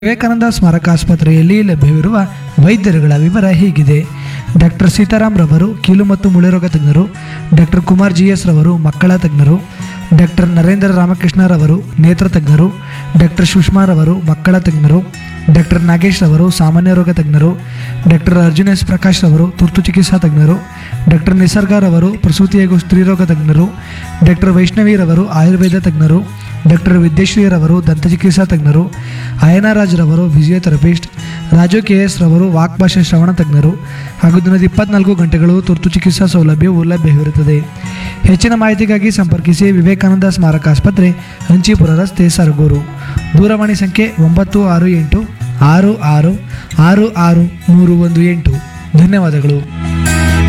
ವಿವೇಕಾನಂದ ಸ್ಮಾರಕ ಆಸ್ಪತ್ರೆಯಲ್ಲಿ ಲಭ್ಯವಿರುವ ವೈದ್ಯರುಗಳ ವಿವರ ಹೀಗಿದೆ ಡಾಕ್ಟರ್ ಸೀತಾರಾಮ್ ರವರು ಕೀಲು ಮತ್ತು ಮುಳೆರೋಗ ತಜ್ಞರು ಡಾಕ್ಟರ್ ಕುಮಾರ್ ಜಿ ಎಸ್ ರವರು ಮಕ್ಕಳ ತಜ್ಞರು ಡಾಕ್ಟರ್ ನರೇಂದ್ರ ರಾಮಕೃಷ್ಣ ರವರು ನೇತ್ರ ತಜ್ಞರು ಡಾಕ್ಟರ್ ಸುಷ್ಮಾ ರವರು ಮಕ್ಕಳ ತಜ್ಞರು ಡಾಕ್ಟರ್ ನಾಗೇಶ್ ರವರು ಸಾಮಾನ್ಯ ರೋಗ ತಜ್ಞರು ಡಾಕ್ಟರ್ ಅರ್ಜುನ್ ಎಸ್ ಪ್ರಕಾಶ್ ರವರು ತುರ್ತು ಚಿಕಿತ್ಸಾ ತಜ್ಞರು ಡಾಕ್ಟರ್ ನಿಸರ್ಗ ರವರು ಪ್ರಸೂತಿ ಹಾಗೂ ಸ್ತ್ರೀರೋಗ ತಜ್ಞರು ಡಾಕ್ಟರ್ ವೈಷ್ಣವಿ ರವರು ಆಯುರ್ವೇದ ತಜ್ಞರು ಡಾಕ್ಟರ್ ವಿದ್ಯಶ್ರೀ ರವರು ದಂತಚಿಕಿತ್ಸಾ ತಜ್ಞರು ಅಯನರಾಜ್ ರವರು ಫಿಸಿಯೋಥೆರಪಿಸ್ಟ್ ರಾಜು ಕೆ ಎಸ್ ರವರು ವಾಕ್ಭಾಷೆ ಶ್ರವಣ ತಜ್ಞರು ಹಾಗೂ ದಿನದ ಇಪ್ಪತ್ನಾಲ್ಕು ಗಂಟೆಗಳು ತುರ್ತು ಚಿಕಿತ್ಸಾ ಸೌಲಭ್ಯವು ಲಭ್ಯವಿರುತ್ತದೆ ಹೆಚ್ಚಿನ ಮಾಹಿತಿಗಾಗಿ ಸಂಪರ್ಕಿಸಿ ವಿವೇಕಾನಂದ ಸ್ಮಾರಕ ಆಸ್ಪತ್ರೆ ಹಂಚಿಪುರ ರಸ್ತೆ ಸರಗೂರು ದೂರವಾಣಿ ಸಂಖ್ಯೆ ಒಂಬತ್ತು ಆರು ಎಂಟು ಆರು ಆರು ಆರು ಆರು ಮೂರು ಒಂದು ಎಂಟು ಧನ್ಯವಾದಗಳು